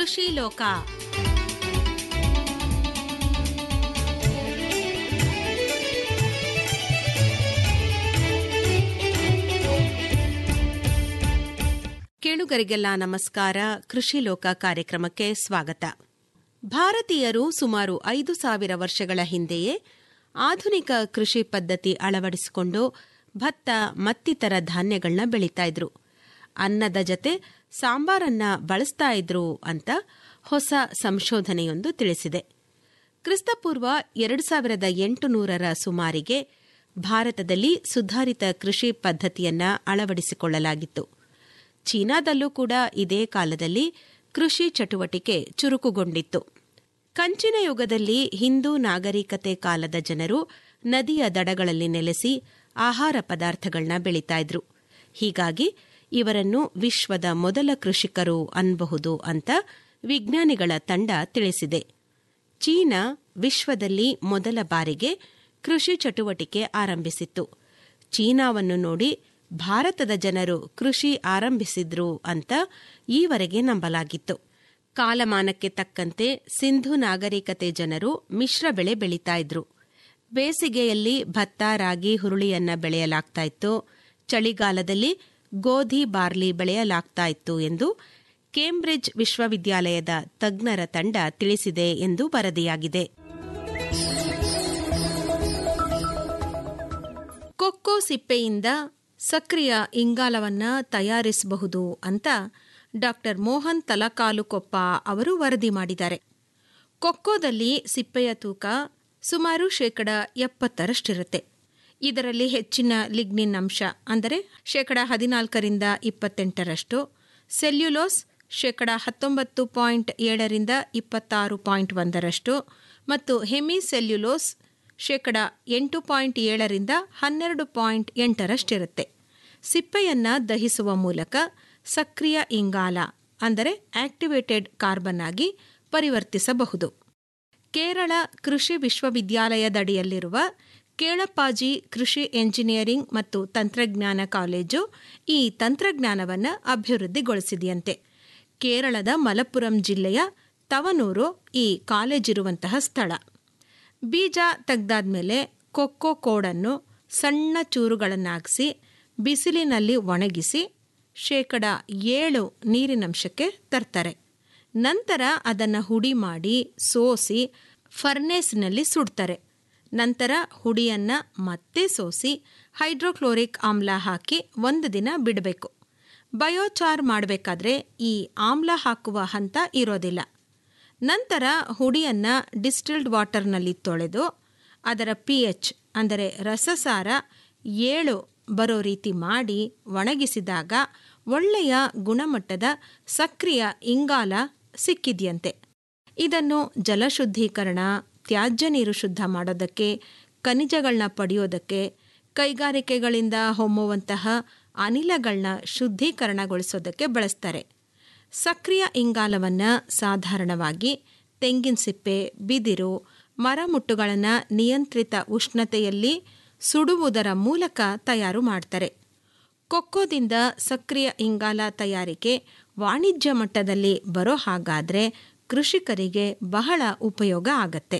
ಕೃಷಿ ಲೋಕ ಕೇಳುಗರಿಗೆಲ್ಲ ನಮಸ್ಕಾರ ಕೃಷಿ ಲೋಕ ಕಾರ್ಯಕ್ರಮಕ್ಕೆ ಸ್ವಾಗತ ಭಾರತೀಯರು ಸುಮಾರು ಐದು ಸಾವಿರ ವರ್ಷಗಳ ಹಿಂದೆಯೇ ಆಧುನಿಕ ಕೃಷಿ ಪದ್ಧತಿ ಅಳವಡಿಸಿಕೊಂಡು ಭತ್ತ ಮತ್ತಿತರ ಧಾನ್ಯಗಳನ್ನ ಬೆಳೀತಾ ಇದ್ರು ಅನ್ನದ ಜತೆ ಸಾಂಬಾರನ್ನ ಬಳಸ್ತಾ ಇದ್ರು ಅಂತ ಹೊಸ ಸಂಶೋಧನೆಯೊಂದು ತಿಳಿಸಿದೆ ಕ್ರಿಸ್ತಪೂರ್ವ ಎರಡು ಸಾವಿರದ ಎಂಟು ನೂರರ ಸುಮಾರಿಗೆ ಭಾರತದಲ್ಲಿ ಸುಧಾರಿತ ಕೃಷಿ ಪದ್ಧತಿಯನ್ನ ಅಳವಡಿಸಿಕೊಳ್ಳಲಾಗಿತ್ತು ಚೀನಾದಲ್ಲೂ ಕೂಡ ಇದೇ ಕಾಲದಲ್ಲಿ ಕೃಷಿ ಚಟುವಟಿಕೆ ಚುರುಕುಗೊಂಡಿತ್ತು ಕಂಚಿನ ಯುಗದಲ್ಲಿ ಹಿಂದೂ ನಾಗರಿಕತೆ ಕಾಲದ ಜನರು ನದಿಯ ದಡಗಳಲ್ಲಿ ನೆಲೆಸಿ ಆಹಾರ ಪದಾರ್ಥಗಳನ್ನ ಬೆಳೀತಾ ಇದ್ರು ಹೀಗಾಗಿ ಇವರನ್ನು ವಿಶ್ವದ ಮೊದಲ ಕೃಷಿಕರು ಅನ್ಬಹುದು ಅಂತ ವಿಜ್ಞಾನಿಗಳ ತಂಡ ತಿಳಿಸಿದೆ ಚೀನಾ ವಿಶ್ವದಲ್ಲಿ ಮೊದಲ ಬಾರಿಗೆ ಕೃಷಿ ಚಟುವಟಿಕೆ ಆರಂಭಿಸಿತ್ತು ಚೀನಾವನ್ನು ನೋಡಿ ಭಾರತದ ಜನರು ಕೃಷಿ ಆರಂಭಿಸಿದ್ರು ಅಂತ ಈವರೆಗೆ ನಂಬಲಾಗಿತ್ತು ಕಾಲಮಾನಕ್ಕೆ ತಕ್ಕಂತೆ ಸಿಂಧು ನಾಗರಿಕತೆ ಜನರು ಮಿಶ್ರ ಬೆಳೆ ಬೆಳೀತಾ ಇದ್ರು ಬೇಸಿಗೆಯಲ್ಲಿ ಭತ್ತ ರಾಗಿ ಹುರುಳಿಯನ್ನ ಬೆಳೆಯಲಾಗ್ತಾ ಇತ್ತು ಚಳಿಗಾಲದಲ್ಲಿ ಗೋಧಿ ಬಾರ್ಲಿ ಬೆಳೆಯಲಾಗ್ತಾ ಇತ್ತು ಎಂದು ಕೇಂಬ್ರಿಡ್ಜ್ ವಿಶ್ವವಿದ್ಯಾಲಯದ ತಜ್ಞರ ತಂಡ ತಿಳಿಸಿದೆ ಎಂದು ವರದಿಯಾಗಿದೆ ಕೊಕ್ಕೋ ಸಿಪ್ಪೆಯಿಂದ ಸಕ್ರಿಯ ಇಂಗಾಲವನ್ನ ತಯಾರಿಸಬಹುದು ಅಂತ ಡಾಕ್ಟರ್ ಮೋಹನ್ ತಲಕಾಲುಕೊಪ್ಪ ಅವರು ವರದಿ ಮಾಡಿದ್ದಾರೆ ಕೊಕ್ಕೋದಲ್ಲಿ ಸಿಪ್ಪೆಯ ತೂಕ ಸುಮಾರು ಶೇಕಡ ಎಪ್ಪತ್ತರಷ್ಟಿರುತ್ತೆ ಇದರಲ್ಲಿ ಹೆಚ್ಚಿನ ಲಿಗ್ನಿನ್ ಅಂಶ ಅಂದರೆ ಶೇಕಡ ಹದಿನಾಲ್ಕರಿಂದ ಇಪ್ಪತ್ತೆಂಟರಷ್ಟು ಸೆಲ್ಯುಲೋಸ್ ಶೇಕಡ ಹತ್ತೊಂಬತ್ತು ಪಾಯಿಂಟ್ ಏಳರಿಂದ ಇಪ್ಪತ್ತಾರು ಪಾಯಿಂಟ್ ಒಂದರಷ್ಟು ಮತ್ತು ಹೆಮಿಸೆಲ್ಯುಲೋಸ್ ಶೇಕಡ ಎಂಟು ಪಾಯಿಂಟ್ ಏಳರಿಂದ ಹನ್ನೆರಡು ಪಾಯಿಂಟ್ ಎಂಟರಷ್ಟಿರುತ್ತೆ ಸಿಪ್ಪೆಯನ್ನ ದಹಿಸುವ ಮೂಲಕ ಸಕ್ರಿಯ ಇಂಗಾಲ ಅಂದರೆ ಆಕ್ಟಿವೇಟೆಡ್ ಕಾರ್ಬನ್ ಆಗಿ ಪರಿವರ್ತಿಸಬಹುದು ಕೇರಳ ಕೃಷಿ ವಿಶ್ವವಿದ್ಯಾಲಯದಡಿಯಲ್ಲಿರುವ ಕೇಳಪ್ಪಾಜಿ ಕೃಷಿ ಎಂಜಿನಿಯರಿಂಗ್ ಮತ್ತು ತಂತ್ರಜ್ಞಾನ ಕಾಲೇಜು ಈ ತಂತ್ರಜ್ಞಾನವನ್ನು ಅಭಿವೃದ್ಧಿಗೊಳಿಸಿದೆಯಂತೆ ಕೇರಳದ ಮಲಪ್ಪುರಂ ಜಿಲ್ಲೆಯ ತವನೂರು ಈ ಕಾಲೇಜಿರುವಂತಹ ಸ್ಥಳ ಬೀಜ ತೆಗ್ದಾದ್ಮೇಲೆ ಕೊಕ್ಕೋ ಕೋಡನ್ನು ಸಣ್ಣ ಚೂರುಗಳನ್ನಾಗಿಸಿ ಬಿಸಿಲಿನಲ್ಲಿ ಒಣಗಿಸಿ ಶೇಕಡ ಏಳು ನೀರಿನಂಶಕ್ಕೆ ತರ್ತಾರೆ ನಂತರ ಅದನ್ನು ಹುಡಿ ಮಾಡಿ ಸೋಸಿ ಫರ್ನೇಸ್ನಲ್ಲಿ ಸುಡ್ತಾರೆ ನಂತರ ಹುಡಿಯನ್ನು ಮತ್ತೆ ಸೋಸಿ ಹೈಡ್ರೋಕ್ಲೋರಿಕ್ ಆಮ್ಲ ಹಾಕಿ ಒಂದು ದಿನ ಬಿಡಬೇಕು ಬಯೋಚಾರ್ ಮಾಡಬೇಕಾದ್ರೆ ಈ ಆಮ್ಲ ಹಾಕುವ ಹಂತ ಇರೋದಿಲ್ಲ ನಂತರ ಹುಡಿಯನ್ನು ಡಿಸ್ಟಿಲ್ಡ್ ವಾಟರ್ನಲ್ಲಿ ತೊಳೆದು ಅದರ ಪಿ ಎಚ್ ಅಂದರೆ ರಸಸಾರ ಏಳು ಬರೋ ರೀತಿ ಮಾಡಿ ಒಣಗಿಸಿದಾಗ ಒಳ್ಳೆಯ ಗುಣಮಟ್ಟದ ಸಕ್ರಿಯ ಇಂಗಾಲ ಸಿಕ್ಕಿದೆಯಂತೆ ಇದನ್ನು ಜಲಶುದ್ಧೀಕರಣ ತ್ಯಾಜ್ಯ ನೀರು ಶುದ್ಧ ಮಾಡೋದಕ್ಕೆ ಖನಿಜಗಳನ್ನ ಪಡೆಯೋದಕ್ಕೆ ಕೈಗಾರಿಕೆಗಳಿಂದ ಹೊಮ್ಮುವಂತಹ ಅನಿಲಗಳನ್ನ ಶುದ್ಧೀಕರಣಗೊಳಿಸೋದಕ್ಕೆ ಬಳಸ್ತಾರೆ ಸಕ್ರಿಯ ಇಂಗಾಲವನ್ನು ಸಾಧಾರಣವಾಗಿ ತೆಂಗಿನ ಸಿಪ್ಪೆ ಬಿದಿರು ಮರಮುಟ್ಟುಗಳನ್ನು ನಿಯಂತ್ರಿತ ಉಷ್ಣತೆಯಲ್ಲಿ ಸುಡುವುದರ ಮೂಲಕ ತಯಾರು ಮಾಡ್ತಾರೆ ಕೊಕ್ಕೋದಿಂದ ಸಕ್ರಿಯ ಇಂಗಾಲ ತಯಾರಿಕೆ ವಾಣಿಜ್ಯ ಮಟ್ಟದಲ್ಲಿ ಬರೋ ಹಾಗಾದರೆ ಕೃಷಿಕರಿಗೆ ಬಹಳ ಉಪಯೋಗ ಆಗತ್ತೆ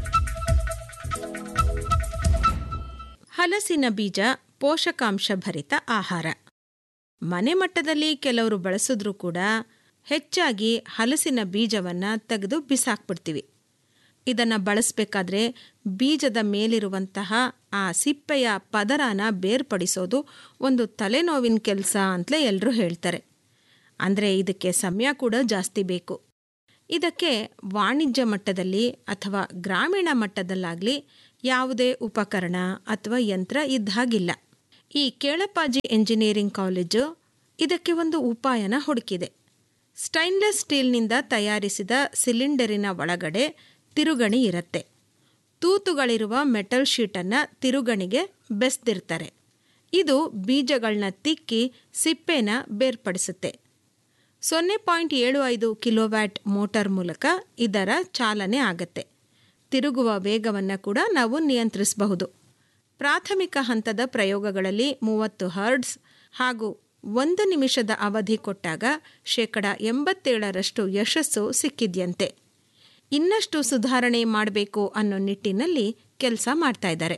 ಹಲಸಿನ ಬೀಜ ಪೋಷಕಾಂಶ ಭರಿತ ಆಹಾರ ಮನೆ ಮಟ್ಟದಲ್ಲಿ ಕೆಲವರು ಬಳಸಿದ್ರೂ ಕೂಡ ಹೆಚ್ಚಾಗಿ ಹಲಸಿನ ಬೀಜವನ್ನು ತೆಗೆದು ಬಿಸಾಕ್ಬಿಡ್ತೀವಿ ಇದನ್ನು ಬಳಸಬೇಕಾದ್ರೆ ಬೀಜದ ಮೇಲಿರುವಂತಹ ಆ ಸಿಪ್ಪೆಯ ಪದರನ ಬೇರ್ಪಡಿಸೋದು ಒಂದು ತಲೆನೋವಿನ ಕೆಲಸ ಅಂತಲೇ ಎಲ್ಲರೂ ಹೇಳ್ತಾರೆ ಅಂದರೆ ಇದಕ್ಕೆ ಸಮಯ ಕೂಡ ಜಾಸ್ತಿ ಬೇಕು ಇದಕ್ಕೆ ವಾಣಿಜ್ಯ ಮಟ್ಟದಲ್ಲಿ ಅಥವಾ ಗ್ರಾಮೀಣ ಮಟ್ಟದಲ್ಲಾಗಲಿ ಯಾವುದೇ ಉಪಕರಣ ಅಥವಾ ಯಂತ್ರ ಇದ್ದ ಹಾಗಿಲ್ಲ ಈ ಕೇಳಪ್ಪಾಜಿ ಎಂಜಿನಿಯರಿಂಗ್ ಕಾಲೇಜು ಇದಕ್ಕೆ ಒಂದು ಉಪಾಯನ ಹುಡುಕಿದೆ ಸ್ಟೈನ್ಲೆಸ್ ಸ್ಟೀಲ್ನಿಂದ ತಯಾರಿಸಿದ ಸಿಲಿಂಡರಿನ ಒಳಗಡೆ ತಿರುಗಣಿ ಇರುತ್ತೆ ತೂತುಗಳಿರುವ ಮೆಟಲ್ ಶೀಟನ್ನು ತಿರುಗಣಿಗೆ ಬೆಸ್ದಿರ್ತಾರೆ ಇದು ಬೀಜಗಳನ್ನ ತಿಕ್ಕಿ ಸಿಪ್ಪೆನ ಬೇರ್ಪಡಿಸುತ್ತೆ ಸೊನ್ನೆ ಪಾಯಿಂಟ್ ಏಳು ಐದು ಕಿಲೋವ್ಯಾಟ್ ಮೋಟಾರ್ ಮೂಲಕ ಇದರ ಚಾಲನೆ ಆಗತ್ತೆ ತಿರುಗುವ ವೇಗವನ್ನು ಕೂಡ ನಾವು ನಿಯಂತ್ರಿಸಬಹುದು ಪ್ರಾಥಮಿಕ ಹಂತದ ಪ್ರಯೋಗಗಳಲ್ಲಿ ಮೂವತ್ತು ಹರ್ಡ್ಸ್ ಹಾಗೂ ಒಂದು ನಿಮಿಷದ ಅವಧಿ ಕೊಟ್ಟಾಗ ಶೇಕಡ ಎಂಬತ್ತೇಳರಷ್ಟು ಯಶಸ್ಸು ಸಿಕ್ಕಿದ್ಯಂತೆ ಇನ್ನಷ್ಟು ಸುಧಾರಣೆ ಮಾಡಬೇಕು ಅನ್ನೋ ನಿಟ್ಟಿನಲ್ಲಿ ಕೆಲಸ ಮಾಡ್ತಾ ಇದ್ದಾರೆ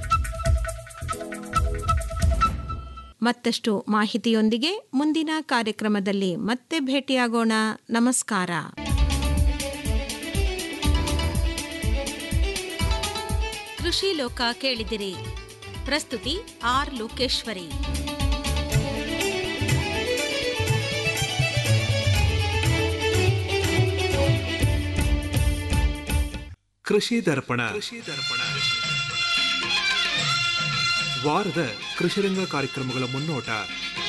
ಮತ್ತಷ್ಟು ಮಾಹಿತಿಯೊಂದಿಗೆ ಮುಂದಿನ ಕಾರ್ಯಕ್ರಮದಲ್ಲಿ ಮತ್ತೆ ಭೇಟಿಯಾಗೋಣ ನಮಸ್ಕಾರ ಕೃಷಿ ಲೋಕ ಕೇಳಿದಿರಿ ಪ್ರಸ್ತುತಿ ಆರ್ ಲೋಕೇಶ್ವರಿ ಕೃಷಿ ದರ್ಪಣ ಕೃಷಿ ದರ್ಪಣ ವಾರದ ಕೃಷಿರಂಗ ಕಾರ್ಯಕ್ರಮಗಳ ಮುನ್ನೋಟ